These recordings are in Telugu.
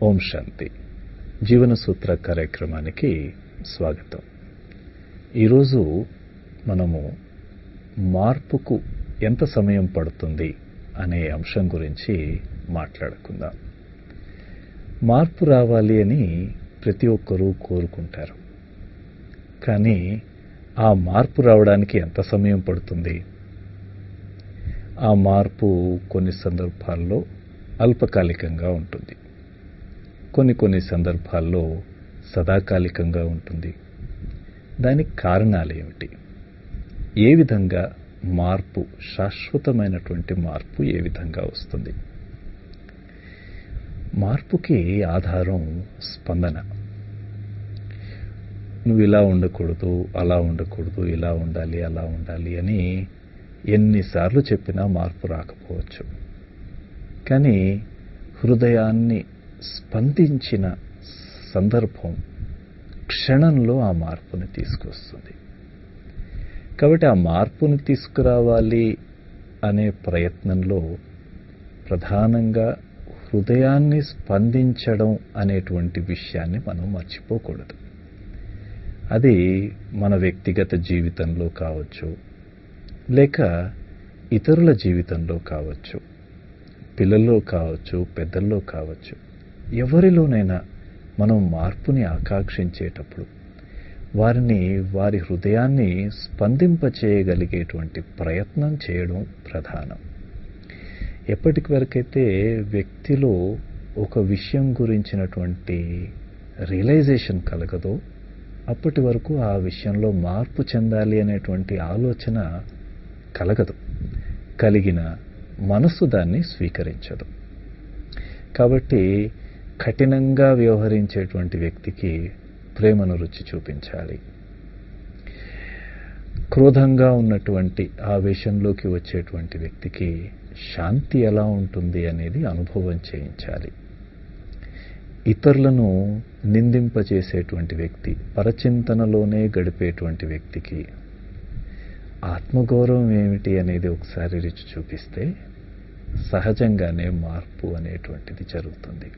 ఓం శాంతి జీవన సూత్ర కార్యక్రమానికి స్వాగతం ఈరోజు మనము మార్పుకు ఎంత సమయం పడుతుంది అనే అంశం గురించి మాట్లాడుకుందాం మార్పు రావాలి అని ప్రతి ఒక్కరూ కోరుకుంటారు కానీ ఆ మార్పు రావడానికి ఎంత సమయం పడుతుంది ఆ మార్పు కొన్ని సందర్భాల్లో అల్పకాలికంగా ఉంటుంది కొన్ని కొన్ని సందర్భాల్లో సదాకాలికంగా ఉంటుంది దానికి కారణాలు ఏమిటి ఏ విధంగా మార్పు శాశ్వతమైనటువంటి మార్పు ఏ విధంగా వస్తుంది మార్పుకి ఆధారం స్పందన నువ్వు ఇలా ఉండకూడదు అలా ఉండకూడదు ఇలా ఉండాలి అలా ఉండాలి అని ఎన్నిసార్లు చెప్పినా మార్పు రాకపోవచ్చు కానీ హృదయాన్ని స్పందించిన సందర్భం క్షణంలో ఆ మార్పుని తీసుకొస్తుంది కాబట్టి ఆ మార్పుని తీసుకురావాలి అనే ప్రయత్నంలో ప్రధానంగా హృదయాన్ని స్పందించడం అనేటువంటి విషయాన్ని మనం మర్చిపోకూడదు అది మన వ్యక్తిగత జీవితంలో కావచ్చు లేక ఇతరుల జీవితంలో కావచ్చు పిల్లల్లో కావచ్చు పెద్దల్లో కావచ్చు ఎవరిలోనైనా మనం మార్పుని ఆకాంక్షించేటప్పుడు వారిని వారి హృదయాన్ని స్పందింపచేయగలిగేటువంటి ప్రయత్నం చేయడం ప్రధానం ఎప్పటికి వరకైతే వ్యక్తిలో ఒక విషయం గురించినటువంటి రియలైజేషన్ కలగదో అప్పటి వరకు ఆ విషయంలో మార్పు చెందాలి అనేటువంటి ఆలోచన కలగదు కలిగిన మనస్సు దాన్ని స్వీకరించదు కాబట్టి కఠినంగా వ్యవహరించేటువంటి వ్యక్తికి ప్రేమను రుచి చూపించాలి క్రోధంగా ఉన్నటువంటి ఆవేశంలోకి వచ్చేటువంటి వ్యక్తికి శాంతి ఎలా ఉంటుంది అనేది అనుభవం చేయించాలి ఇతరులను నిందింపచేసేటువంటి వ్యక్తి పరచింతనలోనే గడిపేటువంటి వ్యక్తికి ఆత్మగౌరవం ఏమిటి అనేది ఒకసారి రుచి చూపిస్తే సహజంగానే మార్పు అనేటువంటిది జరుగుతుంది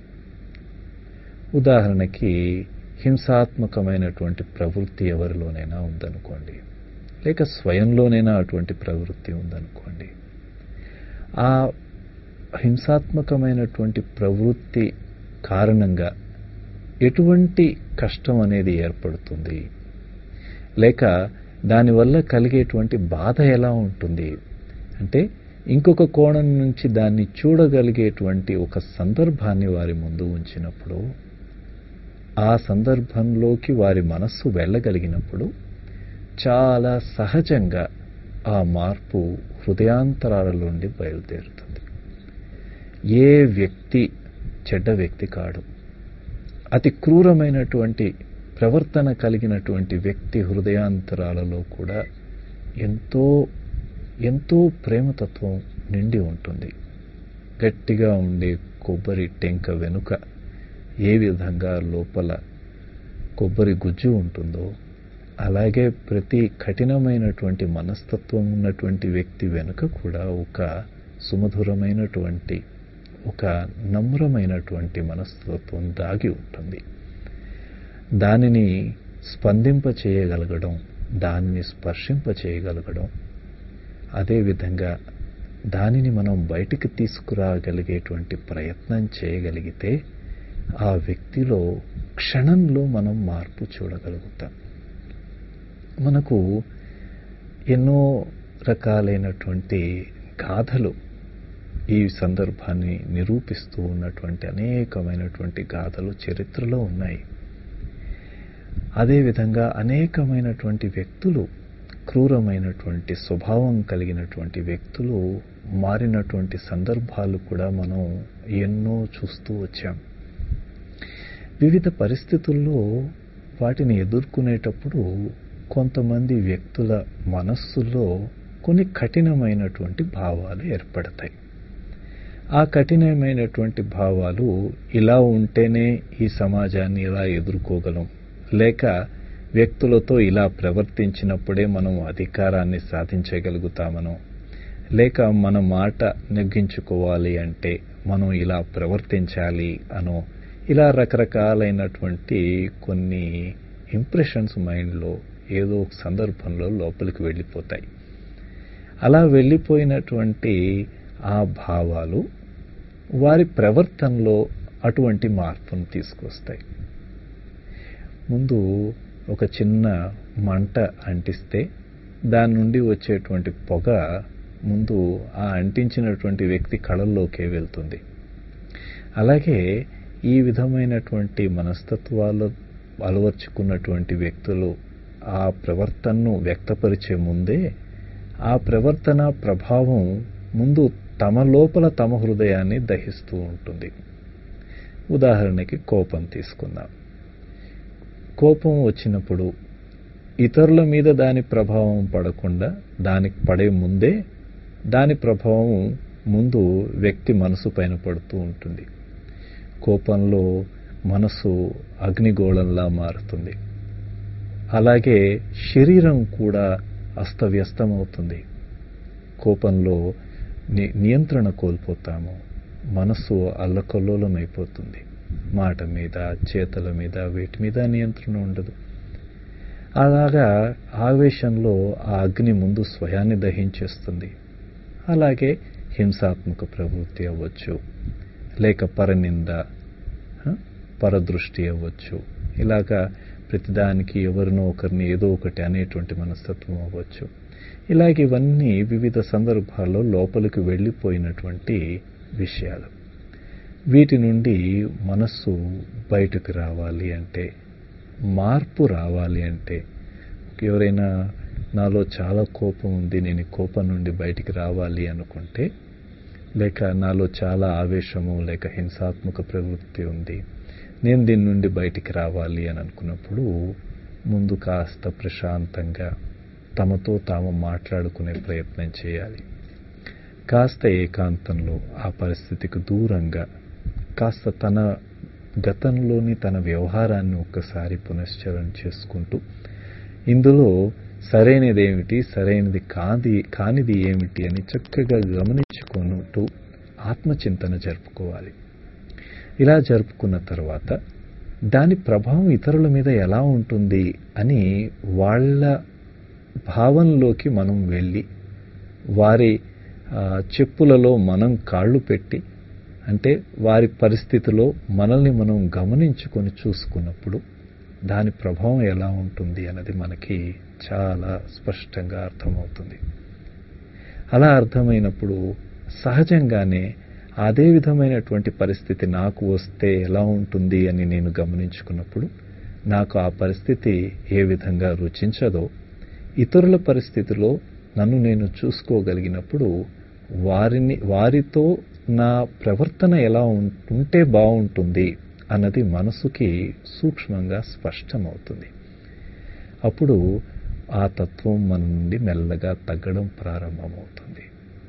ఉదాహరణకి హింసాత్మకమైనటువంటి ప్రవృత్తి ఎవరిలోనైనా ఉందనుకోండి లేక స్వయంలోనైనా అటువంటి ప్రవృత్తి ఉందనుకోండి ఆ హింసాత్మకమైనటువంటి ప్రవృత్తి కారణంగా ఎటువంటి కష్టం అనేది ఏర్పడుతుంది లేక దానివల్ల కలిగేటువంటి బాధ ఎలా ఉంటుంది అంటే ఇంకొక కోణం నుంచి దాన్ని చూడగలిగేటువంటి ఒక సందర్భాన్ని వారి ముందు ఉంచినప్పుడు ఆ సందర్భంలోకి వారి మనస్సు వెళ్ళగలిగినప్పుడు చాలా సహజంగా ఆ మార్పు హృదయాంతరాల నుండి బయలుదేరుతుంది ఏ వ్యక్తి చెడ్డ వ్యక్తి కాడు అతి క్రూరమైనటువంటి ప్రవర్తన కలిగినటువంటి వ్యక్తి హృదయాంతరాలలో కూడా ఎంతో ఎంతో ప్రేమతత్వం నిండి ఉంటుంది గట్టిగా ఉండే కొబ్బరి టెంక వెనుక ఏ విధంగా లోపల కొబ్బరి గుజ్జు ఉంటుందో అలాగే ప్రతి కఠినమైనటువంటి మనస్తత్వం ఉన్నటువంటి వ్యక్తి వెనుక కూడా ఒక సుమధురమైనటువంటి ఒక నమ్రమైనటువంటి మనస్తత్వం దాగి ఉంటుంది దానిని స్పందింప చేయగలగడం దానిని స్పర్శింప చేయగలగడం అదేవిధంగా దానిని మనం బయటికి తీసుకురాగలిగేటువంటి ప్రయత్నం చేయగలిగితే ఆ వ్యక్తిలో క్షణంలో మనం మార్పు చూడగలుగుతాం మనకు ఎన్నో రకాలైనటువంటి గాథలు ఈ సందర్భాన్ని నిరూపిస్తూ ఉన్నటువంటి అనేకమైనటువంటి గాథలు చరిత్రలో ఉన్నాయి అదేవిధంగా అనేకమైనటువంటి వ్యక్తులు క్రూరమైనటువంటి స్వభావం కలిగినటువంటి వ్యక్తులు మారినటువంటి సందర్భాలు కూడా మనం ఎన్నో చూస్తూ వచ్చాం వివిధ పరిస్థితుల్లో వాటిని ఎదుర్కొనేటప్పుడు కొంతమంది వ్యక్తుల మనస్సులో కొన్ని కఠినమైనటువంటి భావాలు ఏర్పడతాయి ఆ కఠినమైనటువంటి భావాలు ఇలా ఉంటేనే ఈ సమాజాన్ని ఇలా ఎదుర్కోగలం లేక వ్యక్తులతో ఇలా ప్రవర్తించినప్పుడే మనం అధికారాన్ని సాధించగలుగుతామనో లేక మన మాట నెగ్గించుకోవాలి అంటే మనం ఇలా ప్రవర్తించాలి అనో ఇలా రకరకాలైనటువంటి కొన్ని ఇంప్రెషన్స్ మైండ్లో ఏదో ఒక సందర్భంలో లోపలికి వెళ్ళిపోతాయి అలా వెళ్ళిపోయినటువంటి ఆ భావాలు వారి ప్రవర్తనలో అటువంటి మార్పును తీసుకొస్తాయి ముందు ఒక చిన్న మంట అంటిస్తే దాని నుండి వచ్చేటువంటి పొగ ముందు ఆ అంటించినటువంటి వ్యక్తి కళల్లోకే వెళ్తుంది అలాగే ఈ విధమైనటువంటి మనస్తత్వాలు అలవర్చుకున్నటువంటి వ్యక్తులు ఆ ప్రవర్తనను వ్యక్తపరిచే ముందే ఆ ప్రవర్తన ప్రభావం ముందు తమ లోపల తమ హృదయాన్ని దహిస్తూ ఉంటుంది ఉదాహరణకి కోపం తీసుకుందాం కోపం వచ్చినప్పుడు ఇతరుల మీద దాని ప్రభావం పడకుండా దానికి పడే ముందే దాని ప్రభావం ముందు వ్యక్తి మనసు పైన పడుతూ ఉంటుంది కోపంలో మనసు అగ్నిగోళంలా మారుతుంది అలాగే శరీరం కూడా అస్తవ్యస్తమవుతుంది కోపంలో నియంత్రణ కోల్పోతాము మనస్సు అల్లకల్లోలమైపోతుంది మాట మీద చేతల మీద వీటి మీద నియంత్రణ ఉండదు అలాగా ఆవేశంలో ఆ అగ్ని ముందు స్వయాన్ని దహించేస్తుంది అలాగే హింసాత్మక ప్రవృత్తి అవ్వచ్చు లేక పరనింద పరదృష్టి అవ్వచ్చు ఇలాగా ప్రతిదానికి ఎవరినో ఒకరిని ఏదో ఒకటి అనేటువంటి మనస్తత్వం అవ్వచ్చు ఇలాగ ఇవన్నీ వివిధ సందర్భాల్లో లోపలికి వెళ్ళిపోయినటువంటి విషయాలు వీటి నుండి మనస్సు బయటకు రావాలి అంటే మార్పు రావాలి అంటే ఎవరైనా నాలో చాలా కోపం ఉంది నేను కోపం నుండి బయటికి రావాలి అనుకుంటే లేక నాలో చాలా ఆవేశము లేక హింసాత్మక ప్రవృత్తి ఉంది నేను దీని నుండి బయటికి రావాలి అని అనుకున్నప్పుడు ముందు కాస్త ప్రశాంతంగా తమతో తాము మాట్లాడుకునే ప్రయత్నం చేయాలి కాస్త ఏకాంతంలో ఆ పరిస్థితికి దూరంగా కాస్త తన గతంలోని తన వ్యవహారాన్ని ఒక్కసారి పునశ్చరణ చేసుకుంటూ ఇందులో సరైనది ఏమిటి సరైనది కాది కానిది ఏమిటి అని చక్కగా గమనించుకుంటూ ఆత్మచింతన జరుపుకోవాలి ఇలా జరుపుకున్న తర్వాత దాని ప్రభావం ఇతరుల మీద ఎలా ఉంటుంది అని వాళ్ళ భావంలోకి మనం వెళ్ళి వారి చెప్పులలో మనం కాళ్ళు పెట్టి అంటే వారి పరిస్థితిలో మనల్ని మనం గమనించుకొని చూసుకున్నప్పుడు దాని ప్రభావం ఎలా ఉంటుంది అన్నది మనకి చాలా స్పష్టంగా అర్థమవుతుంది అలా అర్థమైనప్పుడు సహజంగానే అదే విధమైనటువంటి పరిస్థితి నాకు వస్తే ఎలా ఉంటుంది అని నేను గమనించుకున్నప్పుడు నాకు ఆ పరిస్థితి ఏ విధంగా రుచించదో ఇతరుల పరిస్థితిలో నన్ను నేను చూసుకోగలిగినప్పుడు వారిని వారితో నా ప్రవర్తన ఎలా ఉంటే బాగుంటుంది అన్నది మనసుకి సూక్ష్మంగా స్పష్టమవుతుంది అప్పుడు ఆ తత్వం మన నుండి మెల్లగా తగ్గడం ప్రారంభమవుతుంది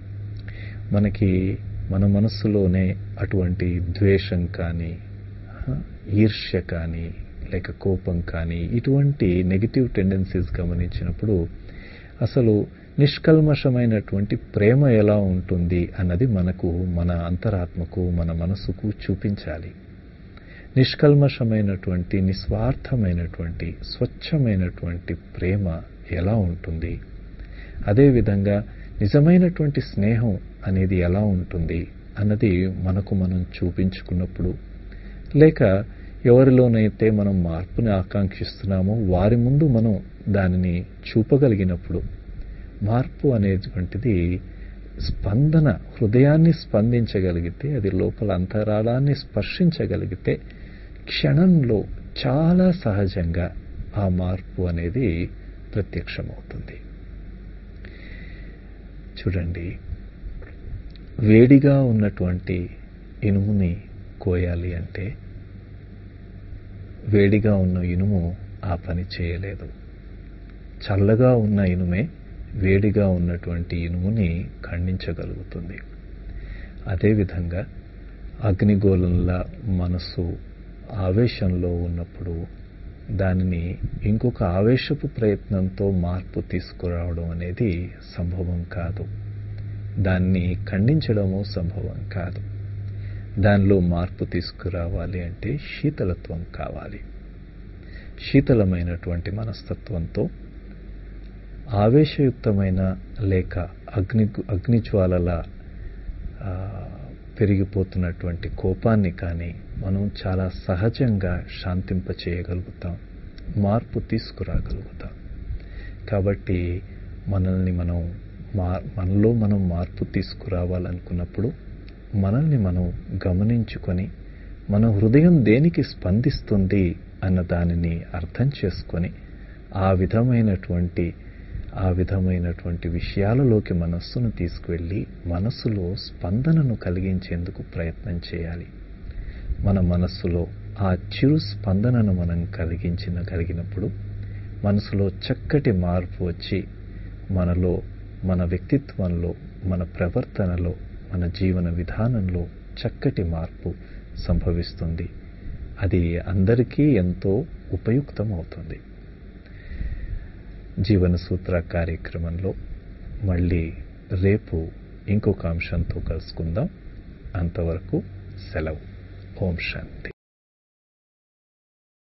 మనకి మన మనస్సులోనే అటువంటి ద్వేషం కానీ ఈర్ష్య కానీ లేక కోపం కానీ ఇటువంటి నెగిటివ్ టెండెన్సీస్ గమనించినప్పుడు అసలు నిష్కల్మషమైనటువంటి ప్రేమ ఎలా ఉంటుంది అన్నది మనకు మన అంతరాత్మకు మన మనసుకు చూపించాలి నిష్కల్మషమైనటువంటి నిస్వార్థమైనటువంటి స్వచ్ఛమైనటువంటి ప్రేమ ఎలా ఉంటుంది అదేవిధంగా నిజమైనటువంటి స్నేహం అనేది ఎలా ఉంటుంది అన్నది మనకు మనం చూపించుకున్నప్పుడు లేక ఎవరిలోనైతే మనం మార్పుని ఆకాంక్షిస్తున్నామో వారి ముందు మనం దానిని చూపగలిగినప్పుడు మార్పు అనేటువంటిది స్పందన హృదయాన్ని స్పందించగలిగితే అది లోపల అంతరాళాన్ని స్పర్శించగలిగితే క్షణంలో చాలా సహజంగా ఆ మార్పు అనేది ప్రత్యక్షమవుతుంది చూడండి వేడిగా ఉన్నటువంటి ఇనుముని కోయాలి అంటే వేడిగా ఉన్న ఇనుము ఆ పని చేయలేదు చల్లగా ఉన్న ఇనుమే వేడిగా ఉన్నటువంటి ఇనుముని ఖండించగలుగుతుంది అదేవిధంగా అగ్నిగోళంలా మనస్సు ఆవేశంలో ఉన్నప్పుడు దానిని ఇంకొక ఆవేశపు ప్రయత్నంతో మార్పు తీసుకురావడం అనేది సంభవం కాదు దాన్ని ఖండించడము సంభవం కాదు దానిలో మార్పు తీసుకురావాలి అంటే శీతలత్వం కావాలి శీతలమైనటువంటి మనస్తత్వంతో ఆవేశయుక్తమైన లేక అగ్ని అగ్నిజ్వాలల ఆ, పెరిగిపోతున్నటువంటి కోపాన్ని కానీ మనం చాలా సహజంగా శాంతింప చేయగలుగుతాం మార్పు తీసుకురాగలుగుతాం కాబట్టి మనల్ని మనం మా మనలో మనం మార్పు తీసుకురావాలనుకున్నప్పుడు మనల్ని మనం గమనించుకొని మన హృదయం దేనికి స్పందిస్తుంది అన్న దానిని అర్థం చేసుకొని ఆ విధమైనటువంటి ఆ విధమైనటువంటి విషయాలలోకి మనస్సును తీసుకువెళ్ళి మనస్సులో స్పందనను కలిగించేందుకు ప్రయత్నం చేయాలి మన మనస్సులో ఆ చిరు స్పందనను మనం కలిగించిన కలిగినప్పుడు మనసులో చక్కటి మార్పు వచ్చి మనలో మన వ్యక్తిత్వంలో మన ప్రవర్తనలో మన జీవన విధానంలో చక్కటి మార్పు సంభవిస్తుంది అది అందరికీ ఎంతో ఉపయుక్తం అవుతుంది జీవన సూత్ర కార్యక్రమంలో మళ్ళీ రేపు ఇంకొక అంశంతో కలుసుకుందాం అంతవరకు సెలవు ఓం శాంతి